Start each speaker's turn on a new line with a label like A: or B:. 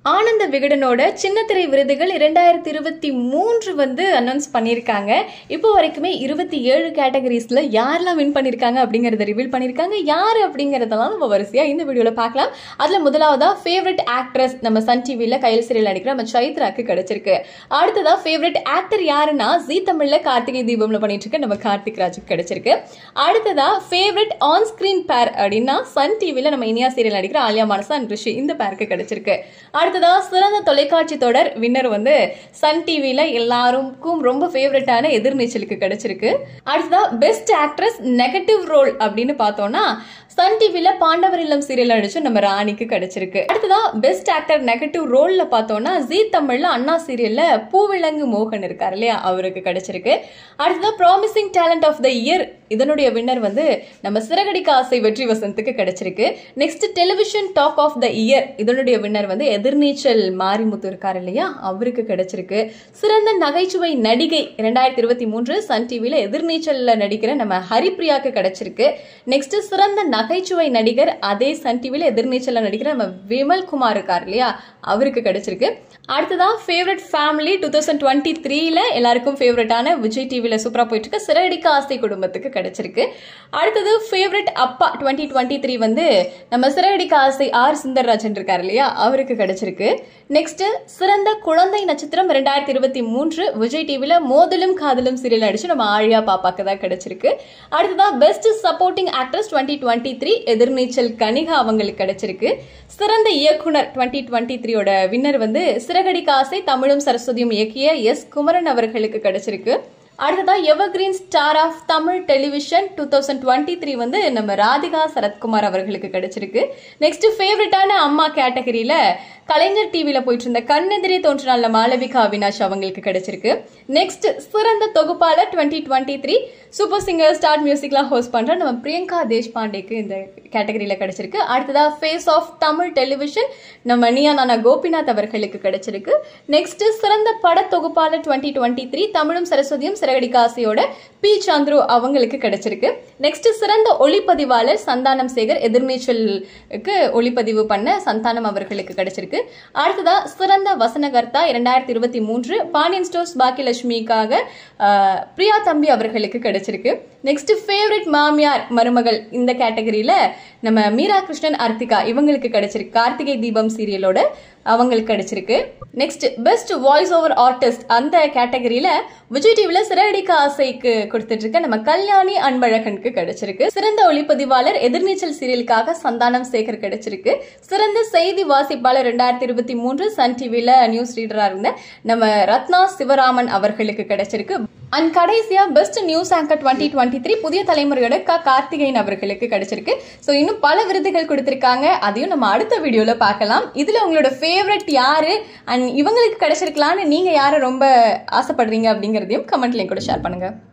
A: ஆனந்த விகடனோட சின்னத்திரை விருதுகள் இரண்டாயிரத்தி இருபத்தி மூன்று வந்து அனௌன்ஸ் பண்ணியிருக்காங்க இப்போ வரைக்குமே இருபத்தி ஏழு கேட்டகரிஸில் யாரெல்லாம் வின் பண்ணியிருக்காங்க அப்படிங்கிறத ரிவீல் பண்ணியிருக்காங்க யார் அப்படிங்கிறதெல்லாம் நம்ம வரிசையாக இந்த வீடியோவில் பார்க்கலாம் அதில் முதலாவதா ஃபேவரட் ஆக்ட்ரஸ் நம்ம சன் டிவியில் கையில் சீரியல் நடிக்கிற நம்ம சைத்ராக்கு கிடைச்சிருக்கு அடுத்ததா ஃபேவரட் ஆக்டர் யாருன்னா ஜீ தமிழில் கார்த்திகை தீபம்ல பண்ணிட்டு இருக்க நம்ம கார்த்திக் ராஜுக்கு கிடைச்சிருக்கு அடுத்ததா ஃபேவரட் ஆன் ஸ்கிரீன் பேர் அப்படின்னா சன் டிவியில் நம்ம இனியா சீரியல் நடிக்கிற ஆலியா மானசா அண்ட் ரிஷி இந்த பேருக்கு கிடைச்சிருக்கு அடுத்ததா சிறந்த தொலைக்காட்சி தொடர் வின்னர் வந்து சன் டிவியில் எல்லாருக்கும் ரொம்ப ஃபேவரட்டான எதிர்நீச்சலுக்கு கிடைச்சிருக்கு அடுத்ததா பெஸ்ட் ஆக்ட்ரஸ் நெகட்டிவ் ரோல் அப்படின்னு பார்த்தோம்னா சன் டிவியில் பாண்டவர் இல்லம் சீரியல் நடிச்சு நம்ம ராணிக்கு கிடைச்சிருக்கு அடுத்ததா பெஸ்ட் ஆக்டர் நெகட்டிவ் ரோல்ல பார்த்தோம்னா ஜீ தமிழ்ல அண்ணா சீரியல்ல பூவிலங்கு மோகன் இருக்கார் இல்லையா அவருக்கு கிடைச்சிருக்கு அடுத்ததா promising talent of the year இதனுடைய வின்னர் வந்து நம்ம சிறகடிக்க ஆசை வெற்றி வசந்துக்கு கிடைச்சிருக்கு next television talk of the year இதனுடைய வின்னர் வந்து எதிர்நீச்சல் மாரிமுத்து இருக்கார் இல்லையா அவருக்கு கிடைச்சிருக்கு சிறந்த நகைச்சுவை நடிகை இரண்டாயிரத்தி இருபத்தி மூன்று சன் டிவியில் எதிர்நீச்சல்ல நடிக்கிற நம்ம ஹரிப்ரியாக்கு கிடைச்சிருக்கு நெக்ஸ்ட் சிறந்த நகைச்சுவை நடிகர் அதே சன் டிவியில் எதிர்நீச்சல்ல நடிக்கிற நம்ம விமல் குமார் இருக்கார் இல்லையா அவருக்கு கிடைச்சிருக்கு அடுத்ததா favourite family two thousand twenty த்ரீல எல்லாருக்கும் ஃபேவரட்டான விஜய் டிவியில் சூப்பராக போயிட்டு இருக்க சிறடிக்க ஆசை குடும்பத்துக்கு கிடைச்சிருக்கு அடுத்தது ஃபேவரட் அப்பா டுவெண்ட்டி டுவெண்ட்டி த்ரீ வந்து நம்ம சிறடிக்க ஆசை ஆர் சுந்தர்ராஜன் இருக்கார் இல்லையா அவருக்கு கிடைச்சிருக்கு நெக்ஸ்ட் சிறந்த குழந்தை நட்சத்திரம் ரெண்டாயிரத்தி இருபத்தி மூன்று விஜய் டிவியில் மோதலும் காதலும் சீரியல் அடிச்சு நம்ம ஆழியா பாப்பாக்கு தான் கிடைச்சிருக்கு அடுத்ததா best supporting actress twenty twenty three Ethirneechal Kanika அவங்களுக்கு கிடைச்சிருக்கு சிறந்த இயக்குனர் டுவெண்ட்டி டுவெண்ட்டி த்ரீயோட வின்னர் வந்து சிறகடி காசை தமிழும் சரஸ்வதியும் இயக்கிய எஸ் குமரன் அவர்களுக்கு கிடைச்சிருக்கு அடுத்ததா evergreen star of Tamil television two thousand twenty three வந்து நம்ம ராதிகா சரத்குமார் அவர்களுக்கு கிடைச்சிருக்கு நெக்ஸ்ட் ஃபேவரட்டான அம்மா கேட்டகரியில கலைஞர் டிவியில் போயிட்டு இருந்த கண்ணெதிரே தோன்றினால மாளவிகா அவினாஷ் அவங்களுக்கு கிடைச்சிருக்கு நெக்ஸ்ட் சிறந்த தொகுப்பாளர் twenty twenty three super singer start மியூசிக்லாம் ஹோஸ்ட் பண்ற நம்ம பிரியங்கா தேஷ்பாண்டேக்கு இந்த கேட்டகரியில் கிடைச்சிருக்கு அடுத்ததா ஃபேஸ் ஆஃப் தமிழ் டெலிவிஷன் நம்ம நியா நானா கோபிநாத் அவர்களுக்கு கிடைச்சிருக்கு நெக்ஸ்ட் சிறந்த பட தொகுப்பாளர் டுவெண்ட்டி டுவெண்ட்டி த்ரீ தமிழும் சரஸ்வதியும் சிறகடிக்காசியோட பி சந்துரு அவங்களுக்கு கிடைச்சிருக்கு நெக்ஸ்ட் சிறந்த ஒளிப்பதிவாளர் சந்தானம் சேகர் எதிர்நீச்சலுக்கு ஒளிப்பதிவு பண்ண சந்தானம் அவர்களுக்கு கிடைச்சிருக்கு அடுத்ததா சிறந்த வசனகர்த்தா இரண்டாயிரத்தி இருபத்தி மூன்று பாண்டியன் ஸ்டோர்ஸ் பாக்கியலட்சுமிக்காக ஆஹ், பிரியா தம்பி அவர்களுக்கு கிடைச்சிருக்கு நெக்ஸ்ட் ஃபேவரட் மாமியார் மருமகள் இந்த கேட்டகரியில நம்ம மீரா கிருஷ்ணன் அர்த்திகா இவங்களுக்கு கிடைச்சிருக்கு கார்த்திகை தீபம் சீரியலோட அவங்களுக்கு கிடைச்சிருக்கு next best voice over artist அந்த கேட்டகரியில விஜய் டிவில சிறகடிக்க ஆசைக்கு கொடுத்துட்டு இருக்க நம்ம கல்யாணி அன்பழகனுக்கு கிடைச்சிருக்கு சிறந்த ஒளிப்பதிவாளர் எதிர்நீச்சல் சீரியலுக்காக சந்தானம் சேகர் கிடைச்சிருக்கு சிறந்த செய்தி வாசிப்பாளர் ரெண்டாயிரத்தி இருபத்தி மூன்று சன் டிவில நியூஸ் ரீடரா இருந்த நம்ம ரத்னா சிவராமன் அவர்களுக்கு கிடைச்சிருக்கு அண்ட் கடைசியா best news anchor twenty twenty three புதிய தலைமுறையோட க கார்த்திகேயன் அவர்களுக்கு கிடைச்சிருக்கு ஸோ இன்னும் பல விருதுகள் கொடுத்திருக்காங்க அதையும் நம்ம அடுத்த வீடியோல பார்க்கலாம் இதுல உங்களோட ஃபேவரட் யாரு அண்ட் இவங்களுக்கு கிடைச்சிருக்கலான்னு நீங்க யாரை ரொம்ப ஆசைப்படுறீங்க அப்படிங்கறதையும் கமெண்ட்ல கூட ஷேர் பண்ணுங்க